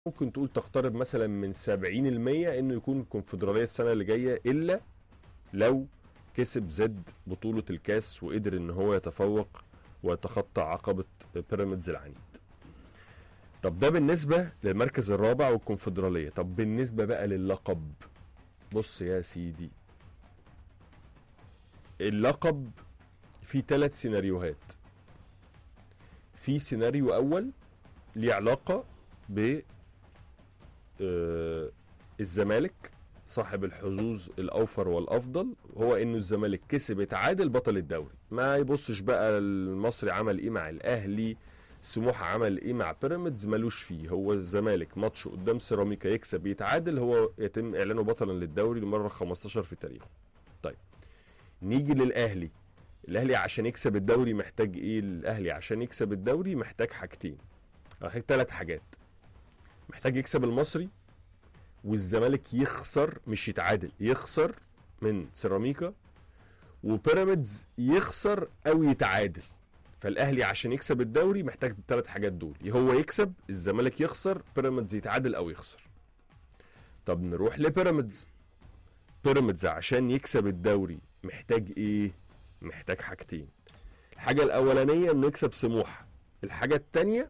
ممكن تقول تقترب مثلا من 70% انه يكون الكونفدراليه السنه اللي جايه الا لو كسب زد بطوله الكاس وقدر ان هو يتفوق ويتخطى عقبه بيراميدز العنيد. طب ده بالنسبه للمركز الرابع والكونفدراليه، طب بالنسبه بقى للقب بص يا سيدي اللقب فيه ثلاث سيناريوهات في سيناريو اول ليه علاقه ب آه، الزمالك صاحب الحظوظ الاوفر والافضل هو انه الزمالك كسب اتعادل بطل الدوري ما يبصش بقى المصري عمل ايه مع الاهلي سموحه عمل ايه مع بيراميدز ملوش فيه هو الزمالك ماتش قدام سيراميكا يكسب يتعادل هو يتم اعلانه بطلا للدوري لمره 15 في تاريخه طيب نيجي للاهلي الاهلي عشان يكسب الدوري محتاج ايه الاهلي عشان يكسب الدوري محتاج حاجتين محتاج ثلاث حاجات محتاج يكسب المصري والزمالك يخسر مش يتعادل يخسر من سيراميكا وبيراميدز يخسر او يتعادل فالاهلي عشان يكسب الدوري محتاج الثلاث حاجات دول هو يكسب الزمالك يخسر بيراميدز يتعادل او يخسر طب نروح لبيراميدز بيراميدز عشان يكسب الدوري محتاج ايه محتاج حاجتين الحاجه الاولانيه انه يكسب سموحه الحاجه الثانيه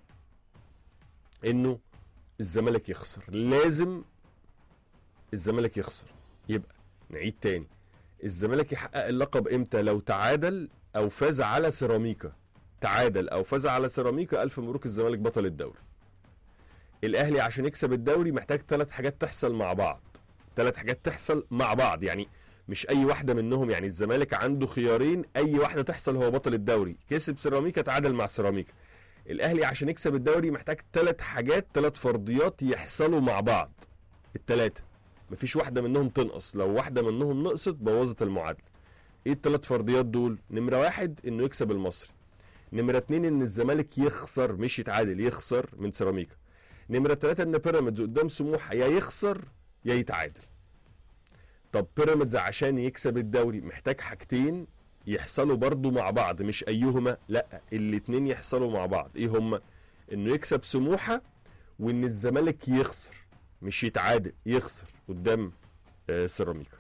انه الزمالك يخسر لازم الزمالك يخسر يبقى نعيد تاني الزمالك يحقق اللقب امتى لو تعادل او فاز على سيراميكا تعادل او فاز على سيراميكا الف مبروك الزمالك بطل الدوري الاهلي عشان يكسب الدوري محتاج ثلاث حاجات تحصل مع بعض ثلاث حاجات تحصل مع بعض يعني مش اي واحده منهم يعني الزمالك عنده خيارين اي واحده تحصل هو بطل الدوري كسب سيراميكا تعادل مع سيراميكا الاهلي عشان يكسب الدوري محتاج ثلاث حاجات ثلاث فرضيات يحصلوا مع بعض الثلاثه مفيش واحده منهم تنقص لو واحده منهم نقصت بوظت المعادله ايه الثلاث فرضيات دول نمره واحد انه يكسب المصري نمره اتنين ان الزمالك يخسر مش يتعادل يخسر من سيراميكا نمره ثلاثة ان بيراميدز قدام سموحه يا يخسر يا يتعادل طب بيراميدز عشان يكسب الدوري محتاج حاجتين يحصلوا برضو مع بعض مش ايهما لا الاتنين يحصلوا مع بعض ايه هما انه يكسب سموحه وان الزمالك يخسر مش يتعادل يخسر قدام آه، سيراميكا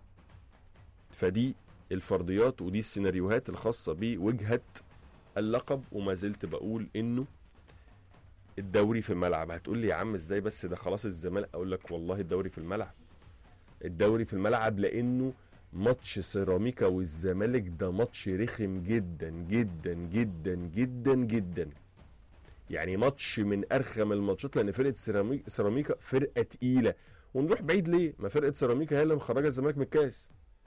فدي الفرضيات ودي السيناريوهات الخاصه بوجهه اللقب وما زلت بقول انه الدوري في الملعب هتقول لي يا عم ازاي بس ده خلاص الزمالك اقول لك والله الدوري في الملعب الدوري في الملعب لانه ماتش سيراميكا والزمالك ده ماتش رخم جدا جدا جدا جدا جدا يعني ماتش من ارخم الماتشات لان فرقه سيراميكا, سيراميكا فرقه تقيله ونروح بعيد ليه ما فرقه سيراميكا هي اللي مخرجه الزمالك من الكاس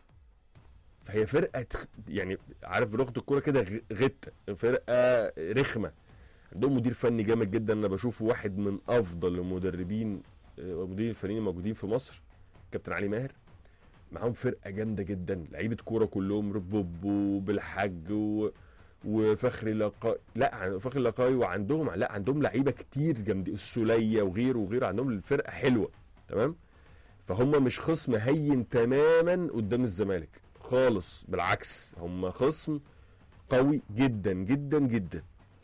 فهي فرقه تخ... يعني عارف بلغه الكوره كده غ- غته فرقه رخمه عندهم مدير فني جامد جدا انا بشوفه واحد من افضل المدربين آه، المديرين الفنيين الموجودين في مصر كابتن علي ماهر معاهم فرقه جامده جدا لعيبه كوره كلهم بوبو بالحج و... وفخري لقاي لا عن- فخري لقاي وعندهم لا عندهم لعيبه كتير جامدين السوليه وغيره وغيره عندهم الفرقه حلوه تمام فهم مش خصم هين تماما قدام الزمالك خالص بالعكس هم خصم قوي جدا جدا جدا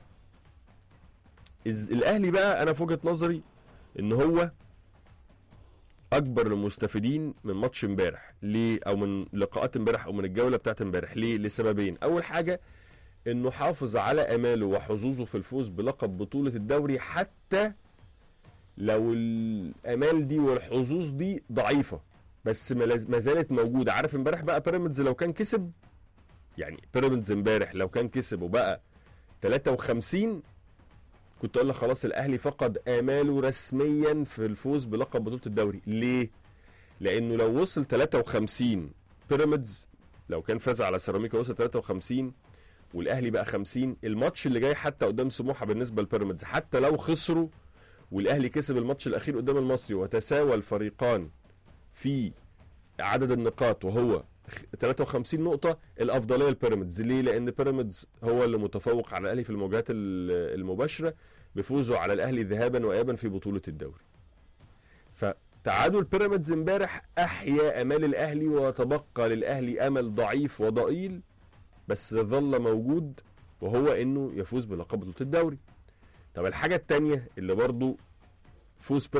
إز- الاهلي بقى انا في وجهه نظري ان هو اكبر المستفيدين من ماتش امبارح ليه او من لقاءات امبارح او من الجوله بتاعت امبارح ليه لسببين اول حاجه انه حافظ على اماله وحظوظه في الفوز بلقب بطوله الدوري حتى لو الامال دي والحظوظ دي ضعيفه بس ما لاز- ما زالت موجوده عارف امبارح بقى بيراميدز لو كان كسب يعني بيراميدز امبارح لو كان كسب وبقى 53 كنت اقول لك خلاص الاهلي فقد اماله رسميا في الفوز بلقب بطوله الدوري ليه لانه لو وصل 53 بيراميدز لو كان فاز على سيراميكا وصل 53 والاهلي بقى 50 الماتش اللي جاي حتى قدام سموحه بالنسبه لبيراميدز حتى لو خسروا والاهلي كسب الماتش الاخير قدام المصري وتساوى الفريقان في عدد النقاط وهو خ- 53 نقطة الأفضلية لبيراميدز ليه؟ لأن بيراميدز هو اللي متفوق على الأهلي في المواجهات ال- المباشرة بفوزه على الأهلي ذهابا وإيابا في بطولة الدوري. فتعادل بيراميدز امبارح أحيا أمال الأهلي وتبقى للأهلي أمل ضعيف وضئيل بس ظل موجود وهو إنه يفوز بلقب بطولة الدوري. طب الحاجة التانية اللي برضو فوز